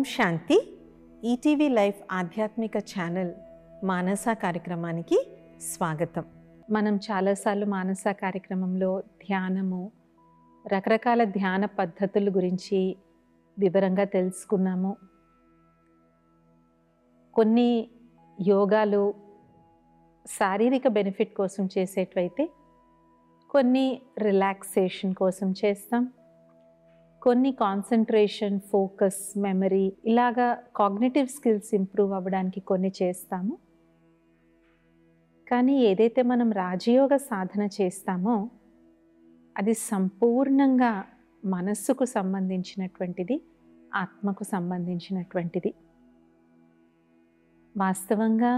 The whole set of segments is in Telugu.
శాంతి ఈటీవీ లైఫ్ ఆధ్యాత్మిక ఛానల్ మానస కార్యక్రమానికి స్వాగతం మనం చాలాసార్లు మానస కార్యక్రమంలో ధ్యానము రకరకాల ధ్యాన పద్ధతుల గురించి వివరంగా తెలుసుకున్నాము కొన్ని యోగాలు శారీరక బెనిఫిట్ కోసం చేసేటైతే కొన్ని రిలాక్సేషన్ కోసం చేస్తాం కొన్ని కాన్సన్ట్రేషన్ ఫోకస్ మెమరీ ఇలాగా కాగ్నేటివ్ స్కిల్స్ ఇంప్రూవ్ అవ్వడానికి కొన్ని చేస్తాము కానీ ఏదైతే మనం రాజయోగ సాధన చేస్తామో అది సంపూర్ణంగా మనస్సుకు సంబంధించినటువంటిది ఆత్మకు సంబంధించినటువంటిది వాస్తవంగా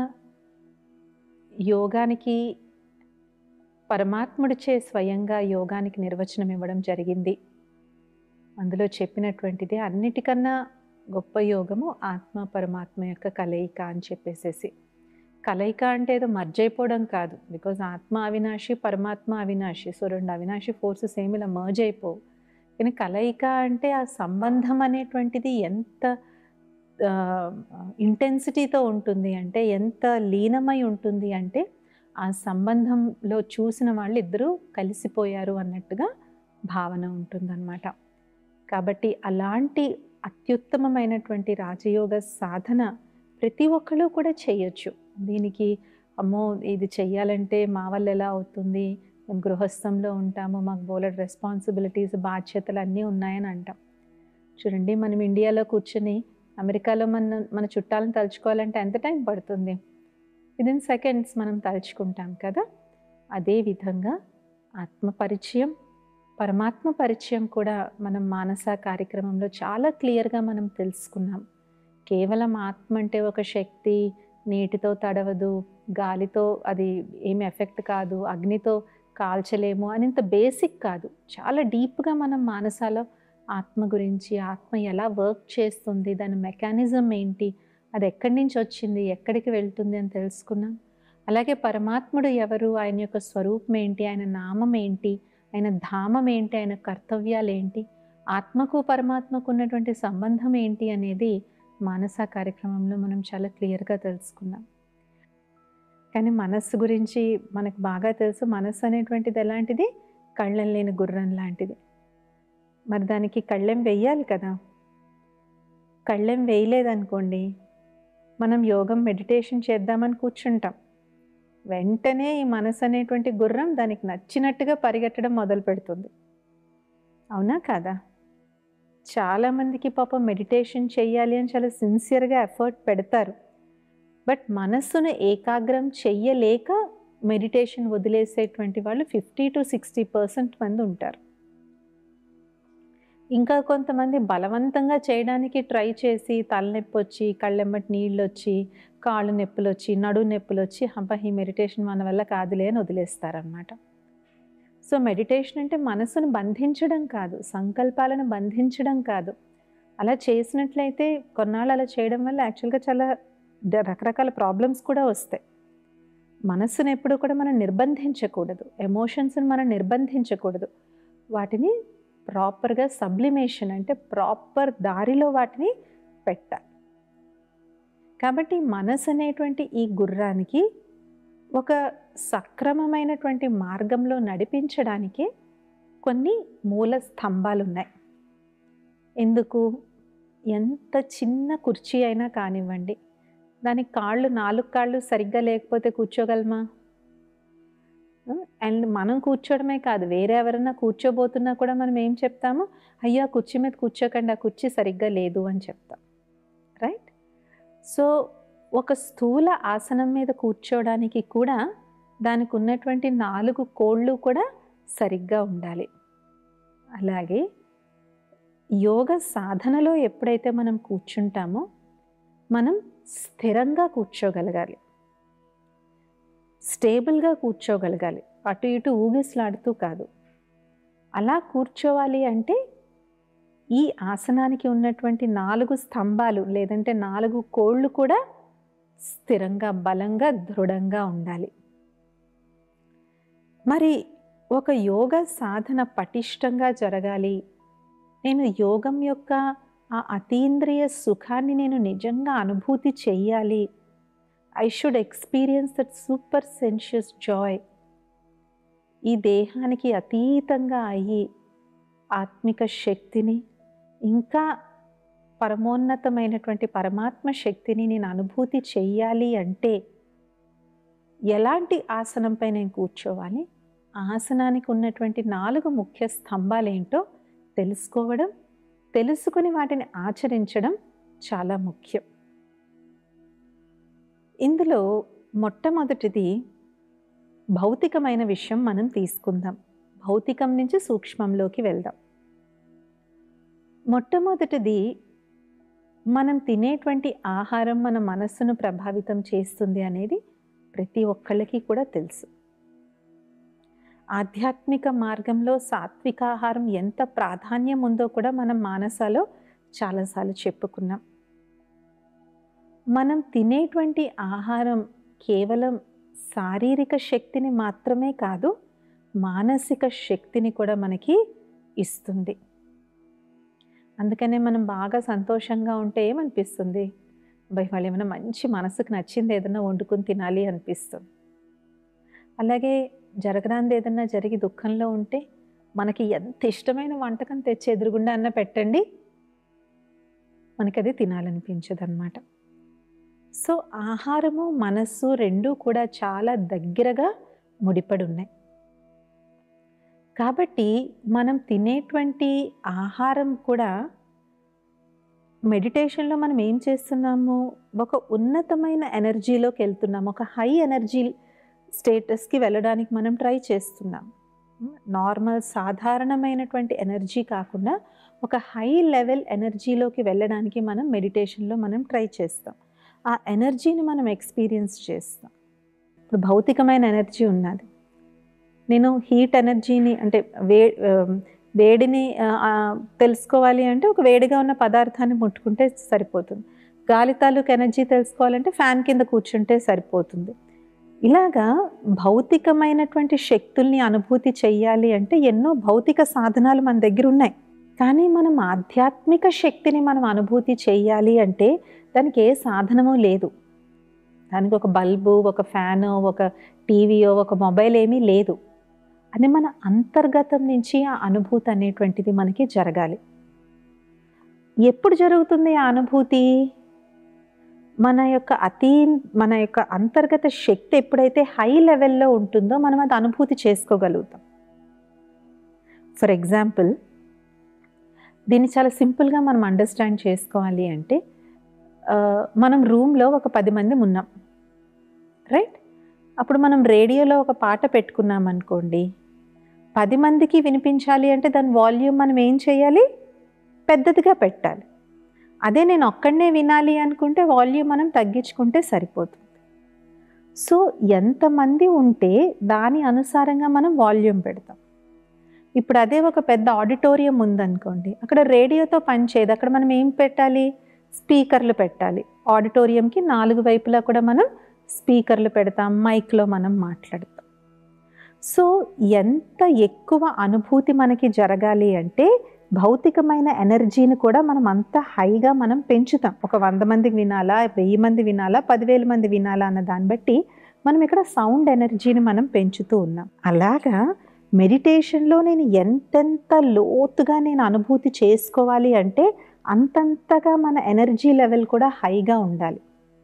యోగానికి పరమాత్ముడిచే స్వయంగా యోగానికి నిర్వచనం ఇవ్వడం జరిగింది అందులో చెప్పినటువంటిది అన్నిటికన్నా గొప్ప యోగము ఆత్మ పరమాత్మ యొక్క కలయిక అని చెప్పేసేసి కలయిక అంటే ఏదో మర్జ్ అయిపోవడం కాదు బికాజ్ ఆత్మ అవినాశి పరమాత్మ అవినాశి సో రెండు అవినాశి ఫోర్సెస్ ఏమి ఇలా మర్జ్ అయిపోవు కానీ కలయిక అంటే ఆ సంబంధం అనేటువంటిది ఎంత ఇంటెన్సిటీతో ఉంటుంది అంటే ఎంత లీనమై ఉంటుంది అంటే ఆ సంబంధంలో చూసిన వాళ్ళు ఇద్దరూ కలిసిపోయారు అన్నట్టుగా భావన ఉంటుందన్నమాట కాబట్టి అలాంటి అత్యుత్తమమైనటువంటి రాజయోగ సాధన ప్రతి ఒక్కరు కూడా చేయొచ్చు దీనికి అమ్మో ఇది చెయ్యాలంటే మా వల్ల ఎలా అవుతుంది మేము గృహస్థంలో ఉంటాము మాకు బోలెడ్ రెస్పాన్సిబిలిటీస్ బాధ్యతలు అన్నీ ఉన్నాయని అంటాం చూడండి మనం ఇండియాలో కూర్చొని అమెరికాలో మన మన చుట్టాలను తలుచుకోవాలంటే ఎంత టైం పడుతుంది విదిన్ సెకండ్స్ మనం తలుచుకుంటాం కదా అదేవిధంగా ఆత్మ పరిచయం పరమాత్మ పరిచయం కూడా మనం మానస కార్యక్రమంలో చాలా క్లియర్గా మనం తెలుసుకున్నాం కేవలం ఆత్మ అంటే ఒక శక్తి నీటితో తడవదు గాలితో అది ఏమి ఎఫెక్ట్ కాదు అగ్నితో కాల్చలేము అని ఇంత బేసిక్ కాదు చాలా డీప్గా మనం మానసాలో ఆత్మ గురించి ఆత్మ ఎలా వర్క్ చేస్తుంది దాని మెకానిజం ఏంటి అది ఎక్కడి నుంచి వచ్చింది ఎక్కడికి వెళ్తుంది అని తెలుసుకున్నాం అలాగే పరమాత్ముడు ఎవరు ఆయన యొక్క స్వరూపం ఏంటి ఆయన నామం ఏంటి ఆయన ధామం ఏంటి ఆయన కర్తవ్యాలు ఏంటి ఆత్మకు పరమాత్మకు ఉన్నటువంటి సంబంధం ఏంటి అనేది మానస కార్యక్రమంలో మనం చాలా క్లియర్గా తెలుసుకున్నాం కానీ మనస్సు గురించి మనకు బాగా తెలుసు మనస్సు అనేటువంటిది ఎలాంటిది కళ్ళం లేని గుర్రం లాంటిది మరి దానికి కళ్ళెం వెయ్యాలి కదా కళ్ళెం వేయలేదనుకోండి మనం యోగం మెడిటేషన్ చేద్దామని కూర్చుంటాం వెంటనే ఈ మనసు అనేటువంటి గుర్రం దానికి నచ్చినట్టుగా పరిగెట్టడం మొదలు పెడుతుంది అవునా కాదా చాలామందికి పాపం మెడిటేషన్ చెయ్యాలి అని చాలా సిన్సియర్గా ఎఫర్ట్ పెడతారు బట్ మనస్సును ఏకాగ్రం చెయ్యలేక మెడిటేషన్ వదిలేసేటువంటి వాళ్ళు ఫిఫ్టీ టు సిక్స్టీ పర్సెంట్ మంది ఉంటారు ఇంకా కొంతమంది బలవంతంగా చేయడానికి ట్రై చేసి తలనొప్పి వచ్చి కళ్ళెమ్మటి నీళ్ళు వచ్చి కాళ్ళు నొప్పులు వచ్చి నడు నొప్పులు వచ్చి హంప ఈ మెడిటేషన్ మన వల్ల కాదులే అని వదిలేస్తారనమాట సో మెడిటేషన్ అంటే మనసును బంధించడం కాదు సంకల్పాలను బంధించడం కాదు అలా చేసినట్లయితే కొన్నాళ్ళు అలా చేయడం వల్ల యాక్చువల్గా చాలా రకరకాల ప్రాబ్లమ్స్ కూడా వస్తాయి మనస్సును ఎప్పుడు కూడా మనం నిర్బంధించకూడదు ఎమోషన్స్ని మనం నిర్బంధించకూడదు వాటిని ప్రాపర్గా సబ్లిమేషన్ అంటే ప్రాపర్ దారిలో వాటిని పెట్టాలి కాబట్టి మనసు అనేటువంటి ఈ గుర్రానికి ఒక సక్రమమైనటువంటి మార్గంలో నడిపించడానికి కొన్ని మూల స్తంభాలు ఉన్నాయి ఎందుకు ఎంత చిన్న కుర్చీ అయినా కానివ్వండి దానికి కాళ్ళు నాలుగు కాళ్ళు సరిగ్గా లేకపోతే కూర్చోగలమా అండ్ మనం కూర్చోవడమే కాదు వేరే ఎవరైనా కూర్చోబోతున్నా కూడా మనం ఏం చెప్తాము అయ్యో ఆ కుర్చీ మీద కూర్చోకండి ఆ కుర్చీ సరిగ్గా లేదు అని చెప్తాం రైట్ సో ఒక స్థూల ఆసనం మీద కూర్చోవడానికి కూడా దానికి ఉన్నటువంటి నాలుగు కోళ్ళు కూడా సరిగ్గా ఉండాలి అలాగే యోగ సాధనలో ఎప్పుడైతే మనం కూర్చుంటామో మనం స్థిరంగా కూర్చోగలగాలి స్టేబుల్గా కూర్చోగలగాలి అటు ఇటు ఊగిసలాడుతూ కాదు అలా కూర్చోవాలి అంటే ఈ ఆసనానికి ఉన్నటువంటి నాలుగు స్తంభాలు లేదంటే నాలుగు కోళ్ళు కూడా స్థిరంగా బలంగా దృఢంగా ఉండాలి మరి ఒక యోగ సాధన పటిష్టంగా జరగాలి నేను యోగం యొక్క ఆ అతీంద్రియ సుఖాన్ని నేను నిజంగా అనుభూతి చెయ్యాలి I should experience that super sensuous joy ఈ దేహానికి అతీతంగా అయ్యి ఆత్మిక శక్తిని ఇంకా పరమోన్నతమైనటువంటి పరమాత్మ శక్తిని నేను అనుభూతి చెయ్యాలి అంటే ఎలాంటి ఆసనంపై నేను కూర్చోవాలి ఆసనానికి ఉన్నటువంటి నాలుగు ముఖ్య స్తంభాలేంటో తెలుసుకోవడం తెలుసుకుని వాటిని ఆచరించడం చాలా ముఖ్యం ఇందులో మొట్టమొదటిది భౌతికమైన విషయం మనం తీసుకుందాం భౌతికం నుంచి సూక్ష్మంలోకి వెళ్దాం మొట్టమొదటిది మనం తినేటువంటి ఆహారం మన మనస్సును ప్రభావితం చేస్తుంది అనేది ప్రతి ఒక్కళ్ళకి కూడా తెలుసు ఆధ్యాత్మిక మార్గంలో సాత్విక ఆహారం ఎంత ప్రాధాన్యం ఉందో కూడా మనం మానసాలో చాలాసార్లు చెప్పుకున్నాం మనం తినేటువంటి ఆహారం కేవలం శారీరక శక్తిని మాత్రమే కాదు మానసిక శక్తిని కూడా మనకి ఇస్తుంది అందుకనే మనం బాగా సంతోషంగా ఉంటే ఏమనిపిస్తుంది బై వాళ్ళు ఏమైనా మంచి మనసుకు నచ్చింది ఏదైనా వండుకుని తినాలి అనిపిస్తుంది అలాగే జరగరాంది ఏదన్నా జరిగి దుఃఖంలో ఉంటే మనకి ఎంత ఇష్టమైన వంటకం తెచ్చి ఎదురుగుండా అన్న పెట్టండి మనకి అది తినాలనిపించదు అనమాట సో ఆహారము మనస్సు రెండూ కూడా చాలా దగ్గరగా ముడిపడి ఉన్నాయి కాబట్టి మనం తినేటువంటి ఆహారం కూడా మెడిటేషన్లో మనం ఏం చేస్తున్నాము ఒక ఉన్నతమైన ఎనర్జీలోకి వెళ్తున్నాము ఒక హై ఎనర్జీ స్టేటస్కి వెళ్ళడానికి మనం ట్రై చేస్తున్నాం నార్మల్ సాధారణమైనటువంటి ఎనర్జీ కాకుండా ఒక హై లెవెల్ ఎనర్జీలోకి వెళ్ళడానికి మనం మెడిటేషన్లో మనం ట్రై చేస్తాం ఆ ఎనర్జీని మనం ఎక్స్పీరియన్స్ చేస్తాం ఇప్పుడు భౌతికమైన ఎనర్జీ ఉన్నది నేను హీట్ ఎనర్జీని అంటే వే వేడిని తెలుసుకోవాలి అంటే ఒక వేడిగా ఉన్న పదార్థాన్ని ముట్టుకుంటే సరిపోతుంది గాలి తాలూకు ఎనర్జీ తెలుసుకోవాలంటే ఫ్యాన్ కింద కూర్చుంటే సరిపోతుంది ఇలాగా భౌతికమైనటువంటి శక్తుల్ని అనుభూతి చెయ్యాలి అంటే ఎన్నో భౌతిక సాధనాలు మన దగ్గర ఉన్నాయి కానీ మనం ఆధ్యాత్మిక శక్తిని మనం అనుభూతి చెయ్యాలి అంటే దానికి ఏ సాధనము లేదు దానికి ఒక బల్బు ఒక ఫ్యాను ఒక టీవీయో ఒక మొబైల్ ఏమీ లేదు అది మన అంతర్గతం నుంచి ఆ అనుభూతి అనేటువంటిది మనకి జరగాలి ఎప్పుడు జరుగుతుంది ఆ అనుభూతి మన యొక్క అతీ మన యొక్క అంతర్గత శక్తి ఎప్పుడైతే హై లెవెల్లో ఉంటుందో మనం అది అనుభూతి చేసుకోగలుగుతాం ఫర్ ఎగ్జాంపుల్ దీన్ని చాలా సింపుల్గా మనం అండర్స్టాండ్ చేసుకోవాలి అంటే మనం రూమ్లో ఒక పది మంది ఉన్నాం రైట్ అప్పుడు మనం రేడియోలో ఒక పాట పెట్టుకున్నాం అనుకోండి పది మందికి వినిపించాలి అంటే దాని వాల్యూమ్ మనం ఏం చేయాలి పెద్దదిగా పెట్టాలి అదే నేను ఒక్కడనే వినాలి అనుకుంటే వాల్యూమ్ మనం తగ్గించుకుంటే సరిపోతుంది సో ఎంతమంది ఉంటే దాని అనుసారంగా మనం వాల్యూమ్ పెడతాం ఇప్పుడు అదే ఒక పెద్ద ఆడిటోరియం ఉందనుకోండి అక్కడ రేడియోతో పనిచేయదు అక్కడ మనం ఏం పెట్టాలి స్పీకర్లు పెట్టాలి ఆడిటోరియంకి నాలుగు వైపులా కూడా మనం స్పీకర్లు పెడతాం మైక్లో మనం మాట్లాడతాం సో ఎంత ఎక్కువ అనుభూతి మనకి జరగాలి అంటే భౌతికమైన ఎనర్జీని కూడా మనం అంత హైగా మనం పెంచుతాం ఒక వంద మందికి వినాలా వెయ్యి మంది వినాలా పదివేల మంది వినాలా అన్న దాన్ని బట్టి మనం ఇక్కడ సౌండ్ ఎనర్జీని మనం పెంచుతూ ఉన్నాం అలాగా మెడిటేషన్లో నేను ఎంతెంత లోతుగా నేను అనుభూతి చేసుకోవాలి అంటే అంతంతగా మన ఎనర్జీ లెవెల్ కూడా హైగా ఉండాలి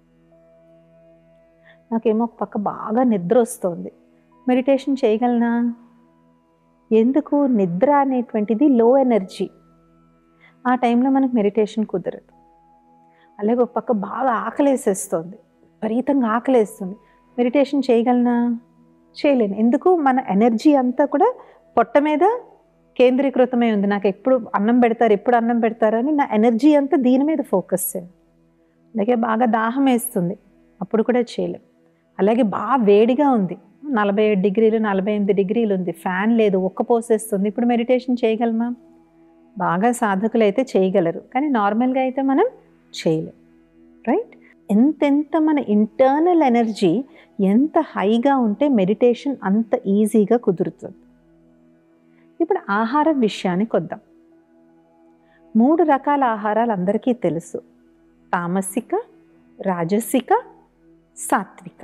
నాకేమో ఒక పక్క బాగా నిద్ర వస్తుంది మెడిటేషన్ చేయగలనా ఎందుకు నిద్ర అనేటువంటిది లో ఎనర్జీ ఆ టైంలో మనకు మెడిటేషన్ కుదరదు అలాగే ఒక పక్క బాగా ఆకలేసేస్తుంది విపరీతంగా ఆకలేస్తుంది మెడిటేషన్ చేయగలనా చేయలేను ఎందుకు మన ఎనర్జీ అంతా కూడా పొట్ట మీద కేంద్రీకృతమై ఉంది నాకు ఎప్పుడు అన్నం పెడతారు ఎప్పుడు అన్నం పెడతారు అని నా ఎనర్జీ అంతా దీని మీద ఫోకస్ చేయండి అలాగే బాగా దాహం వేస్తుంది అప్పుడు కూడా చేయలేం అలాగే బాగా వేడిగా ఉంది నలభై ఏడు డిగ్రీలు నలభై ఎనిమిది డిగ్రీలు ఉంది ఫ్యాన్ లేదు ఒక్క పోసేస్తుంది ఇప్పుడు మెడిటేషన్ చేయగలమా బాగా సాధకులు అయితే చేయగలరు కానీ నార్మల్గా అయితే మనం చేయలేం రైట్ ఎంతెంత మన ఇంటర్నల్ ఎనర్జీ ఎంత హైగా ఉంటే మెడిటేషన్ అంత ఈజీగా కుదురుతుంది ఇప్పుడు ఆహారం విషయానికి వద్దాం మూడు రకాల ఆహారాలు అందరికీ తెలుసు తామసిక రాజసిక సాత్విక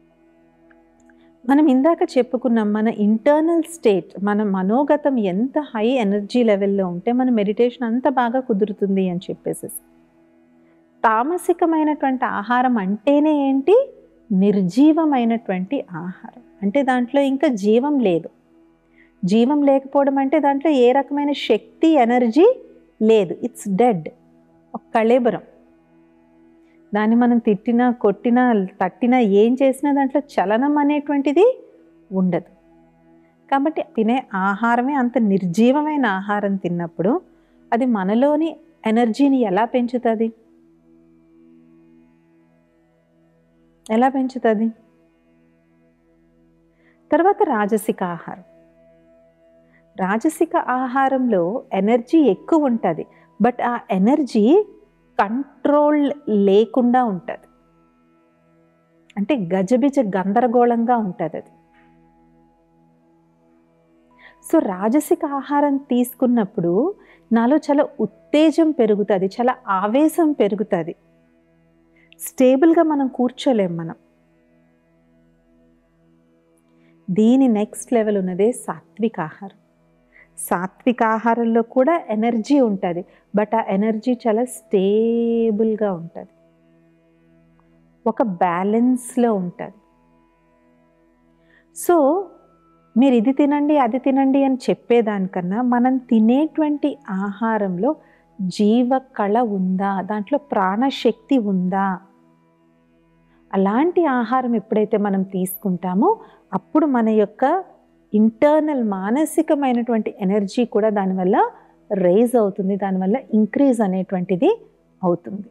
మనం ఇందాక చెప్పుకున్నాం మన ఇంటర్నల్ స్టేట్ మన మనోగతం ఎంత హై ఎనర్జీ లెవెల్లో ఉంటే మన మెడిటేషన్ అంత బాగా కుదురుతుంది అని చెప్పేసి తామసికమైనటువంటి ఆహారం అంటేనే ఏంటి నిర్జీవమైనటువంటి ఆహారం అంటే దాంట్లో ఇంకా జీవం లేదు జీవం లేకపోవడం అంటే దాంట్లో ఏ రకమైన శక్తి ఎనర్జీ లేదు ఇట్స్ డెడ్ ఒక కళేబరం దాన్ని మనం తిట్టినా కొట్టినా తట్టినా ఏం చేసినా దాంట్లో చలనం అనేటువంటిది ఉండదు కాబట్టి తినే ఆహారమే అంత నిర్జీవమైన ఆహారం తిన్నప్పుడు అది మనలోని ఎనర్జీని ఎలా పెంచుతుంది ఎలా పెంచుతుంది తర్వాత రాజసిక ఆహారం రాజసిక ఆహారంలో ఎనర్జీ ఎక్కువ ఉంటుంది బట్ ఆ ఎనర్జీ కంట్రోల్ లేకుండా ఉంటుంది అంటే గజబిజ గందరగోళంగా ఉంటుంది అది సో రాజసిక ఆహారం తీసుకున్నప్పుడు నాలో చాలా ఉత్తేజం పెరుగుతుంది చాలా ఆవేశం పెరుగుతుంది స్టేబుల్గా మనం కూర్చోలేం మనం దీని నెక్స్ట్ లెవెల్ ఉన్నదే సాత్విక ఆహారం సాత్విక ఆహారంలో కూడా ఎనర్జీ ఉంటుంది బట్ ఆ ఎనర్జీ చాలా స్టేబుల్గా ఉంటుంది ఒక బ్యాలెన్స్లో ఉంటుంది సో మీరు ఇది తినండి అది తినండి అని చెప్పేదానికన్నా మనం తినేటువంటి ఆహారంలో జీవ కళ ఉందా దాంట్లో ప్రాణశక్తి ఉందా అలాంటి ఆహారం ఎప్పుడైతే మనం తీసుకుంటామో అప్పుడు మన యొక్క ఇంటర్నల్ మానసికమైనటువంటి ఎనర్జీ కూడా దానివల్ల రైజ్ అవుతుంది దానివల్ల ఇంక్రీజ్ అనేటువంటిది అవుతుంది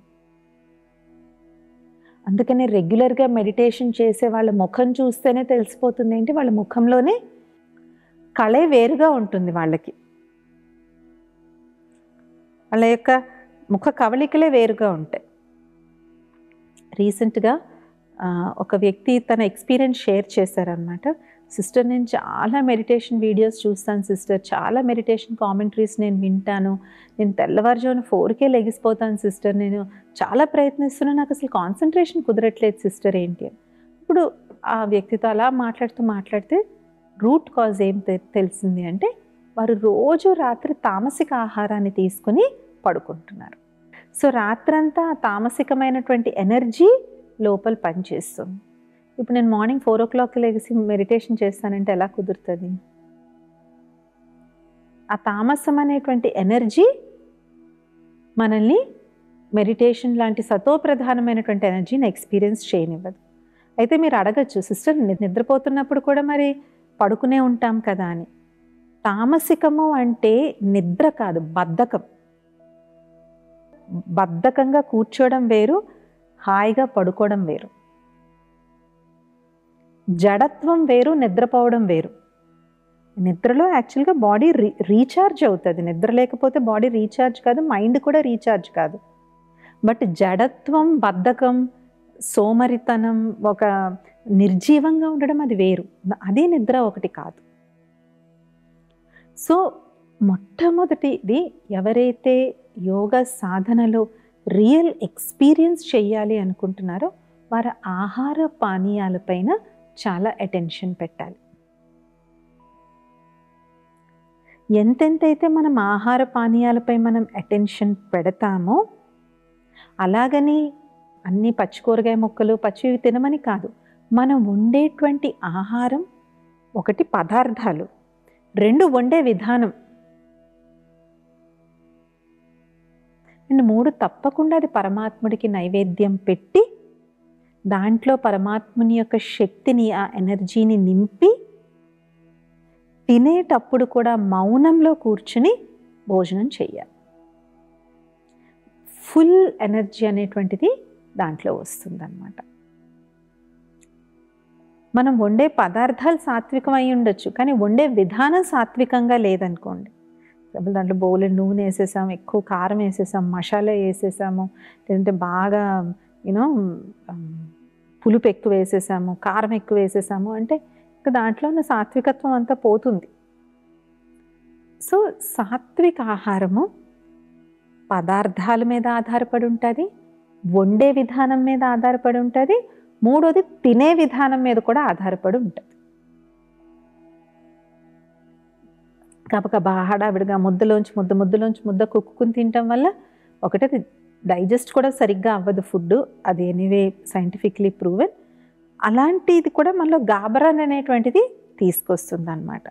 అందుకనే రెగ్యులర్గా మెడిటేషన్ చేసే వాళ్ళ ముఖం చూస్తేనే తెలిసిపోతుంది ఏంటి వాళ్ళ ముఖంలోనే కళే వేరుగా ఉంటుంది వాళ్ళకి వాళ్ళ యొక్క ముఖ కవళికలే వేరుగా ఉంటాయి రీసెంట్గా ఒక వ్యక్తి తన ఎక్స్పీరియన్స్ షేర్ చేశారనమాట సిస్టర్ నేను చాలా మెడిటేషన్ వీడియోస్ చూస్తాను సిస్టర్ చాలా మెడిటేషన్ కామెంటరీస్ నేను వింటాను నేను తెల్లవారుజామున ఫోర్కే లెగిసిపోతాను సిస్టర్ నేను చాలా ప్రయత్నిస్తున్నాను నాకు అసలు కాన్సన్ట్రేషన్ కుదరట్లేదు సిస్టర్ ఏంటి అని ఇప్పుడు ఆ వ్యక్తితో అలా మాట్లాడుతూ మాట్లాడితే రూట్ కాజ్ ఏం తెలిసింది అంటే వారు రోజు రాత్రి తామసిక ఆహారాన్ని తీసుకుని పడుకుంటున్నారు సో రాత్రంతా తామసికమైనటువంటి ఎనర్జీ లోపల పనిచేస్తుంది ఇప్పుడు నేను మార్నింగ్ ఫోర్ ఓ క్లాక్కి లెగిసి మెడిటేషన్ చేస్తానంటే ఎలా కుదురుతుంది ఆ తామసం అనేటువంటి ఎనర్జీ మనల్ని మెడిటేషన్ లాంటి సతోప్రధానమైనటువంటి ఎనర్జీని ఎక్స్పీరియన్స్ చేయనివ్వదు అయితే మీరు అడగచ్చు సిస్టర్ నిద్రపోతున్నప్పుడు కూడా మరి పడుకునే ఉంటాం కదా అని తామసికము అంటే నిద్ర కాదు బద్ధకం బద్ధకంగా కూర్చోవడం వేరు హాయిగా పడుకోవడం వేరు జడత్వం వేరు నిద్రపోవడం వేరు నిద్రలో యాక్చువల్గా బాడీ రీ రీఛార్జ్ అవుతుంది నిద్ర లేకపోతే బాడీ రీఛార్జ్ కాదు మైండ్ కూడా రీఛార్జ్ కాదు బట్ జడత్వం బద్ధకం సోమరితనం ఒక నిర్జీవంగా ఉండడం అది వేరు అదే నిద్ర ఒకటి కాదు సో మొట్టమొదటిది ఎవరైతే యోగ సాధనలో రియల్ ఎక్స్పీరియన్స్ చేయాలి అనుకుంటున్నారో వారి ఆహార పానీయాలపైన చాలా అటెన్షన్ పెట్టాలి ఎంతెంతైతే మనం ఆహార పానీయాలపై మనం అటెన్షన్ పెడతామో అలాగని అన్ని పచ్చికూరగాయ ముక్కలు పచ్చివి తినమని కాదు మనం వండేటువంటి ఆహారం ఒకటి పదార్థాలు రెండు వండే విధానం అండ్ మూడు తప్పకుండా అది పరమాత్ముడికి నైవేద్యం పెట్టి దాంట్లో పరమాత్ముని యొక్క శక్తిని ఆ ఎనర్జీని నింపి తినేటప్పుడు కూడా మౌనంలో కూర్చుని భోజనం చేయాలి ఫుల్ ఎనర్జీ అనేటువంటిది దాంట్లో వస్తుందన్నమాట మనం వండే పదార్థాలు సాత్వికం అయి ఉండొచ్చు కానీ వండే విధానం సాత్వికంగా లేదనుకోండి దాంట్లో బౌలు నూనె వేసేసాము ఎక్కువ కారం వేసేసాము మసాలా వేసేసాము లేదంటే బాగా యూనో పులుపు ఎక్కువ వేసేసాము కారం ఎక్కువ వేసేసాము అంటే ఇంకా దాంట్లో ఉన్న సాత్వికత్వం అంతా పోతుంది సో సాత్విక ఆహారము పదార్థాల మీద ఆధారపడి ఉంటుంది వండే విధానం మీద ఆధారపడి ఉంటుంది మూడోది తినే విధానం మీద కూడా ఆధారపడి ఉంటుంది కాబట్టి బాగా హడావిడిగా ముద్దలోంచి ముద్ద ముద్దలోంచి ముద్ద కుక్కుని తినటం వల్ల ఒకటి డైజెస్ట్ కూడా సరిగ్గా అవ్వదు ఫుడ్ అది ఎనీవే సైంటిఫిక్లీ ప్రూవెన్ అలాంటిది కూడా మనలో గాబరాన్ అనేటువంటిది తీసుకొస్తుంది అనమాట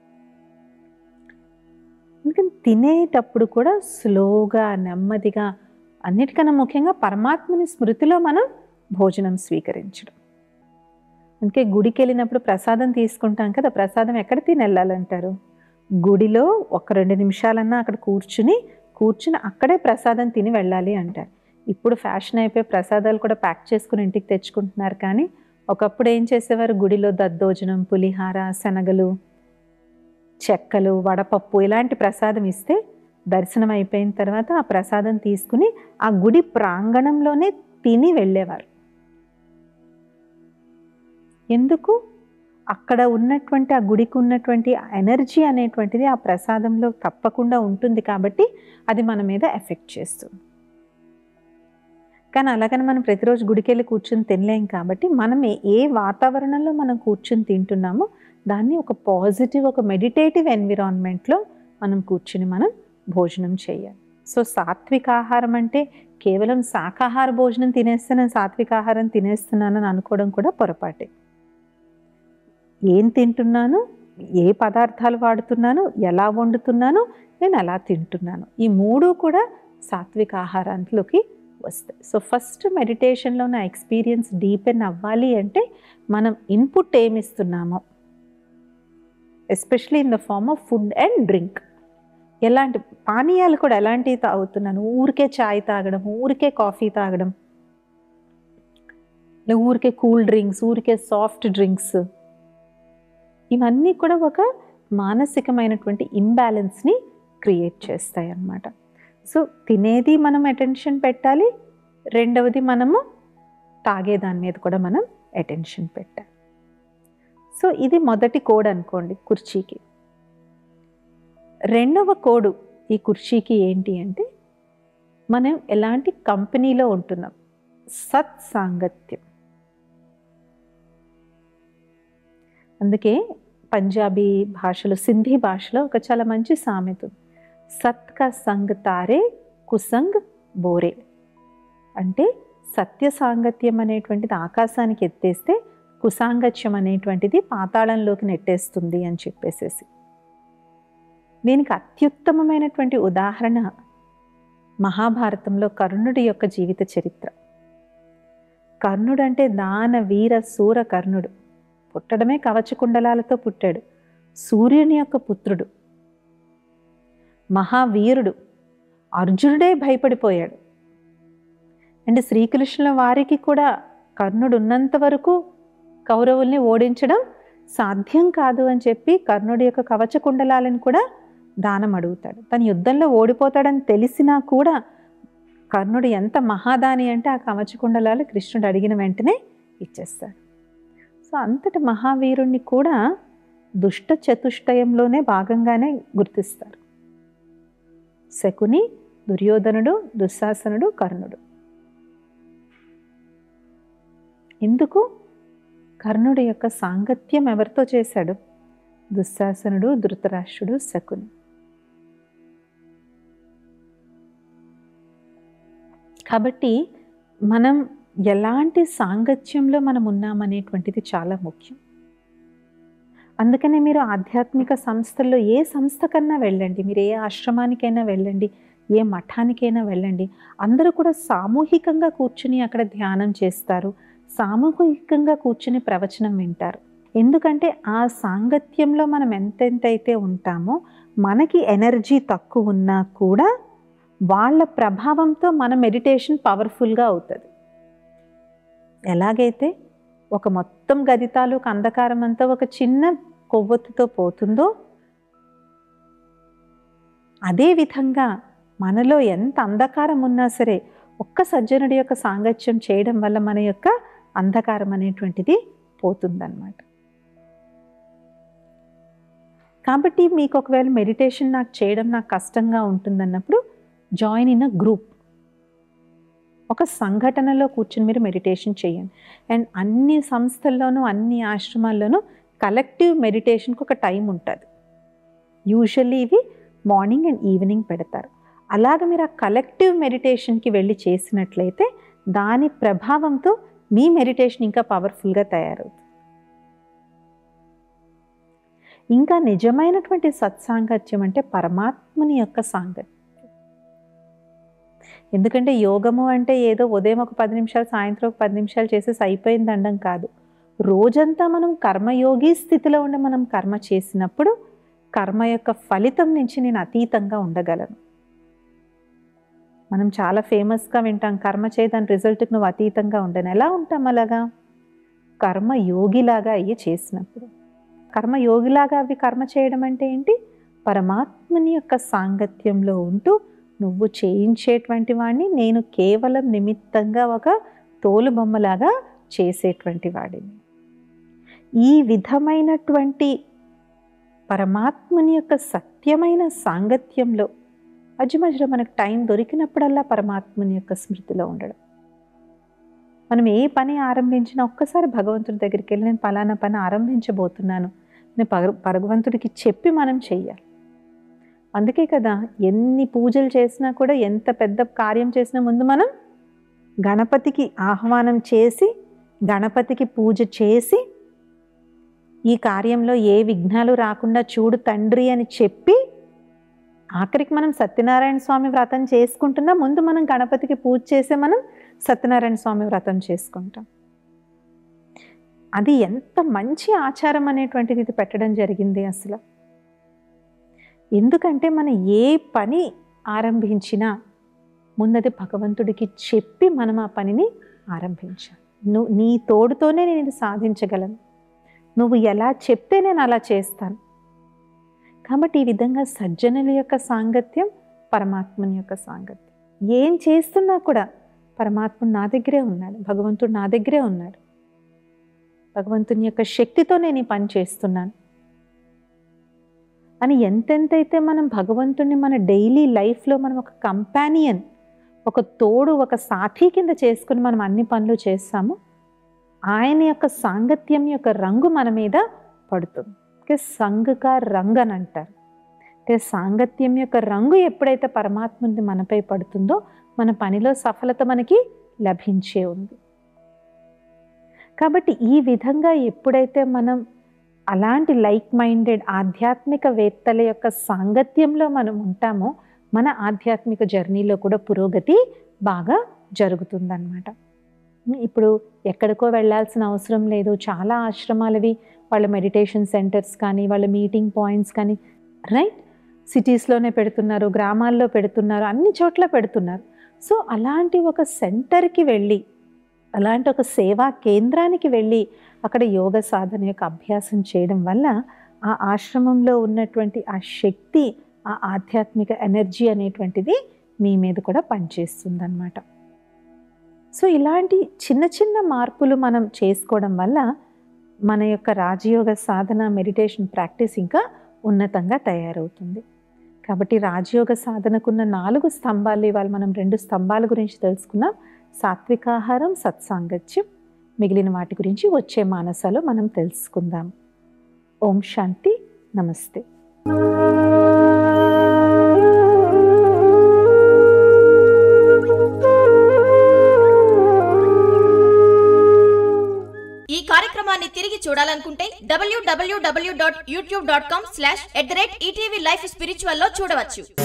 అందుకని తినేటప్పుడు కూడా స్లోగా నెమ్మదిగా అన్నిటికన్నా ముఖ్యంగా పరమాత్మని స్మృతిలో మనం భోజనం స్వీకరించడం అందుకే గుడికి వెళ్ళినప్పుడు ప్రసాదం తీసుకుంటాం కదా ప్రసాదం ఎక్కడ తిని వెళ్ళాలంటారు గుడిలో ఒక రెండు నిమిషాలన్నా అక్కడ కూర్చుని కూర్చుని అక్కడే ప్రసాదం తిని వెళ్ళాలి అంటారు ఇప్పుడు ఫ్యాషన్ అయిపోయి ప్రసాదాలు కూడా ప్యాక్ చేసుకుని ఇంటికి తెచ్చుకుంటున్నారు కానీ ఒకప్పుడు ఏం చేసేవారు గుడిలో దద్దోజనం పులిహార శనగలు చెక్కలు వడపప్పు ఇలాంటి ప్రసాదం ఇస్తే దర్శనం అయిపోయిన తర్వాత ఆ ప్రసాదం తీసుకుని ఆ గుడి ప్రాంగణంలోనే తిని వెళ్ళేవారు ఎందుకు అక్కడ ఉన్నటువంటి ఆ గుడికి ఉన్నటువంటి ఎనర్జీ అనేటువంటిది ఆ ప్రసాదంలో తప్పకుండా ఉంటుంది కాబట్టి అది మన మీద ఎఫెక్ట్ చేస్తుంది కానీ అలాగని మనం ప్రతిరోజు గుడికి వెళ్ళి కూర్చుని తినలేం కాబట్టి మనం ఏ- ఏ వాతావరణంలో మనం కూర్చుని తింటున్నామో దాన్ని ఒక పాజిటివ్ ఒక మెడిటేటివ్ ఎన్విరాన్మెంట్లో మనం కూర్చుని మనం భోజనం చేయాలి సో సాత్విక ఆహారం అంటే కేవలం శాకాహార భోజనం తినేస్తున్నాను సాత్విక ఆహారం తినేస్తున్నానని అనుకోవడం కూడా పొరపాటే ఏం తింటున్నాను ఏ పదార్థాలు వాడుతున్నాను ఎలా వండుతున్నాను నేను ఎలా తింటున్నాను ఈ మూడు కూడా సాత్విక ఆహారాంట్లోకి వస్తాయి సో ఫస్ట్ మెడిటేషన్లో నా ఎక్స్పీరియన్స్ డీపెన్ అవ్వాలి అంటే మనం ఇన్పుట్ ఏమి ఇస్తున్నామో especially in the form of food and drink ఎలాంటి పానీయాలు కూడా ఎలాంటివి తాగుతున్నాను ఊరికే చాయ్ తాగడం ఊరికే కాఫీ తాగడం లేదా ఊరికే కూల్ డ్రింక్స్ ఊరికే సాఫ్ట్ డ్రింక్స్ ఇవన్నీ కూడా ఒక మానసికమైనటువంటి ఇంబ్యాలెన్స్ని క్రియేట్ చేస్తాయి అన్నమాట సో తినేది మనం అటెన్షన్ పెట్టాలి రెండవది మనము తాగేదాని మీద కూడా మనం అటెన్షన్ పెట్టాలి సో ఇది మొదటి కోడ్ అనుకోండి కుర్చీకి రెండవ కోడు ఈ కుర్చీకి ఏంటి అంటే మనం ఎలాంటి కంపెనీలో ఉంటున్నాం సత్ సాంగత్యం అందుకే పంజాబీ భాషలో సింధీ భాషలో ఒక చాలా మంచి సామెత ఉంది. సత్ కా సంగ్ తారే కుసంగ్ బోరే అంటే సత్య సాంగత్యం అనేటువంటిది ఆకాశానికి ఎత్తేస్తే కుసాంగత్యం అనేటువంటిది పాతాళంలోకి నెట్టేస్తుంది అని చెప్పేసేసి దీనికి అత్యుత్తమమైనటువంటి ఉదాహరణ మహాభారతంలో కర్ణుడి యొక్క జీవిత చరిత్ర కర్ణుడు అంటే దాన వీర సూర కర్ణుడు పుట్టడమే కవచకుండలాలతో పుట్టాడు సూర్యుని యొక్క పుత్రుడు మహావీరుడు అర్జునుడే భయపడిపోయాడు అంటే శ్రీకృష్ణుల వారికి కూడా కర్ణుడు ఉన్నంత వరకు కౌరవుల్ని ఓడించడం సాధ్యం కాదు అని చెప్పి కర్ణుడి యొక్క కవచ కుండలాలను కూడా దానం అడుగుతాడు తను యుద్ధంలో ఓడిపోతాడని తెలిసినా కూడా కర్ణుడు ఎంత మహాదాని అంటే ఆ కవచ కుండలాలు కృష్ణుడు అడిగిన వెంటనే ఇచ్చేస్తాడు సో అంతటి మహావీరుణ్ణి కూడా దుష్ట చతుష్టయంలోనే భాగంగానే గుర్తిస్తారు శకుని దుర్యోధనుడు దుశ్శాసనుడు కర్ణుడు ఎందుకు కర్ణుడి యొక్క సాంగత్యం ఎవరితో చేశాడు దుశ్శాసనుడు ధృతరాష్ట్రుడు శకుని కాబట్టి మనం ఎలాంటి సాంగత్యంలో మనం ఉన్నామనేటువంటిది చాలా ముఖ్యం అందుకనే మీరు ఆధ్యాత్మిక సంస్థల్లో ఏ సంస్థ కన్నా వెళ్ళండి మీరు ఏ ఆశ్రమానికైనా వెళ్ళండి ఏ మఠానికైనా వెళ్ళండి అందరూ కూడా సామూహికంగా కూర్చుని అక్కడ ధ్యానం చేస్తారు సామూహికంగా కూర్చుని ప్రవచనం వింటారు ఎందుకంటే ఆ సాంగత్యంలో మనం ఎంతెంతైతే ఉంటామో మనకి ఎనర్జీ తక్కువ ఉన్నా కూడా వాళ్ళ ప్రభావంతో మన మెడిటేషన్ పవర్ఫుల్గా అవుతుంది ఎలాగైతే ఒక మొత్తం గది తాలూకు అంధకారం అంతా ఒక చిన్న కొవ్వొత్తుతో పోతుందో అదే విధంగా మనలో ఎంత అంధకారం ఉన్నా సరే ఒక్క సజ్జనుడి యొక్క సాంగత్యం చేయడం వల్ల మన యొక్క అంధకారం అనేటువంటిది పోతుందన్నమాట కాబట్టి మీకు ఒకవేళ మెడిటేషన్ నాకు చేయడం నాకు కష్టంగా ఉంటుందన్నప్పుడు జాయిన్ ఇన్ అ గ్రూప్ ఒక సంఘటనలో కూర్చుని మీరు మెడిటేషన్ చేయండి అండ్ అన్ని సంస్థల్లోనూ అన్ని ఆశ్రమాల్లోనూ కలెక్టివ్ మెడిటేషన్కి ఒక టైం ఉంటుంది యూజువల్లీ ఇవి మార్నింగ్ అండ్ ఈవినింగ్ పెడతారు అలాగ మీరు ఆ కలెక్టివ్ మెడిటేషన్కి వెళ్ళి చేసినట్లయితే దాని ప్రభావంతో మీ మెడిటేషన్ ఇంకా పవర్ఫుల్గా తయారవుతుంది ఇంకా నిజమైనటువంటి సత్సాంగత్యం అంటే పరమాత్మని యొక్క సాంగత్యం ఎందుకంటే యోగము అంటే ఏదో ఉదయం ఒక పది నిమిషాలు సాయంత్రం ఒక పది నిమిషాలు చేసేసి అయిపోయింది అండం కాదు రోజంతా మనం కర్మయోగి స్థితిలో ఉండి మనం కర్మ చేసినప్పుడు కర్మ యొక్క ఫలితం నుంచి నేను అతీతంగా ఉండగలను మనం చాలా ఫేమస్గా వింటాం కర్మ చేయదాని రిజల్ట్కి నువ్వు అతీతంగా ఉండను ఎలా ఉంటాం అలాగా కర్మ యోగిలాగా అయ్యి చేసినప్పుడు కర్మ యోగిలాగా అవి కర్మ చేయడం అంటే ఏంటి పరమాత్మని యొక్క సాంగత్యంలో ఉంటూ నువ్వు చేయించేటువంటి వాడిని నేను కేవలం నిమిత్తంగా ఒక తోలు బొమ్మలాగా చేసేటువంటి వాడిని ఈ విధమైనటువంటి పరమాత్మని యొక్క సత్యమైన సాంగత్యంలో మధ్య మధ్యలో మనకు టైం దొరికినప్పుడల్లా పరమాత్మని యొక్క స్మృతిలో ఉండడం మనం ఏ పని ఆరంభించినా ఒక్కసారి భగవంతుడి దగ్గరికి వెళ్ళి నేను పలానా పని ఆరంభించబోతున్నాను నేను పగ భగవంతుడికి చెప్పి మనం చెయ్యాలి అందుకే కదా ఎన్ని పూజలు చేసినా కూడా ఎంత పెద్ద కార్యం చేసినా ముందు మనం గణపతికి ఆహ్వానం చేసి గణపతికి పూజ చేసి ఈ కార్యంలో ఏ విఘ్నాలు రాకుండా చూడు తండ్రి అని చెప్పి ఆఖరికి మనం సత్యనారాయణ స్వామి వ్రతం చేసుకుంటున్నా ముందు మనం గణపతికి పూజ చేసే మనం సత్యనారాయణ స్వామి వ్రతం చేసుకుంటాం అది ఎంత మంచి ఆచారం అనేటువంటిది ఇది పెట్టడం జరిగింది అసలు ఎందుకంటే మనం ఏ పని ఆరంభించినా ముందది భగవంతుడికి చెప్పి మనం ఆ పనిని ఆరంభించాలి నువ్వు నీ తోడుతోనే నేను ఇది సాధించగలను నువ్వు ఎలా చెప్తే నేను అలా చేస్తాను కాబట్టి ఈ విధంగా సజ్జనుల యొక్క సాంగత్యం పరమాత్మని యొక్క సాంగత్యం ఏం చేస్తున్నా కూడా పరమాత్ముడు నా దగ్గరే ఉన్నాడు భగవంతుడు నా దగ్గరే ఉన్నాడు భగవంతుని యొక్క శక్తితో నేను ఈ పని చేస్తున్నాను అని ఎంతెంతైతే మనం భగవంతుడిని మన డైలీ లైఫ్లో మనం ఒక కంపానియన్ ఒక తోడు ఒక సాథీ కింద చేసుకుని మనం అన్ని పనులు చేస్తామో ఆయన యొక్క సాంగత్యం యొక్క రంగు మన మీద పడుతుంది ఓకే సంఘక రంగు అని అంటారు అంటే సాంగత్యం యొక్క రంగు ఎప్పుడైతే పరమాత్ముని మనపై పడుతుందో మన పనిలో సఫలత మనకి లభించే ఉంది కాబట్టి ఈ విధంగా ఎప్పుడైతే మనం అలాంటి లైక్ మైండెడ్ ఆధ్యాత్మిక వేత్తల యొక్క సాంగత్యంలో మనం ఉంటామో మన ఆధ్యాత్మిక జర్నీలో కూడా పురోగతి బాగా జరుగుతుందన్నమాట ఇప్పుడు ఎక్కడికో వెళ్ళాల్సిన అవసరం లేదు చాలా ఆశ్రమాలవి వాళ్ళ మెడిటేషన్ సెంటర్స్ కానీ వాళ్ళ మీటింగ్ పాయింట్స్ కానీ రైట్ సిటీస్లోనే పెడుతున్నారు గ్రామాల్లో పెడుతున్నారు అన్ని చోట్ల పెడుతున్నారు సో అలాంటి ఒక సెంటర్కి వెళ్ళి అలాంటి ఒక సేవా కేంద్రానికి వెళ్ళి అక్కడ యోగ సాధన యొక్క అభ్యాసం చేయడం వల్ల ఆ ఆశ్రమంలో ఉన్నటువంటి ఆ శక్తి ఆ ఆధ్యాత్మిక ఎనర్జీ అనేటువంటిది మీ మీద కూడా పనిచేస్తుంది అనమాట సో ఇలాంటి చిన్న చిన్న మార్పులు మనం చేసుకోవడం వల్ల మన యొక్క రాజయోగ సాధన మెడిటేషన్ ప్రాక్టీస్ ఇంకా ఉన్నతంగా తయారవుతుంది కాబట్టి రాజయోగ సాధనకున్న నాలుగు స్తంభాలు ఇవాళ మనం రెండు స్తంభాల గురించి తెలుసుకున్నాం సాత్వికాహారం సత్సాంగత్యం మిగిలిన వాటి గురించి వచ్చే మానసాలో మనం తెలుసుకుందాం ఓం శాంతి నమస్తే ఈ కార్యక్రమాన్ని తిరిగి చూడాలనుకుంటే డబ్ల్యూడబ్ల్యూడబ్ల్యూ dot YouTube dot com slash at the rate ETV life spiritual లో చూడవచ్చు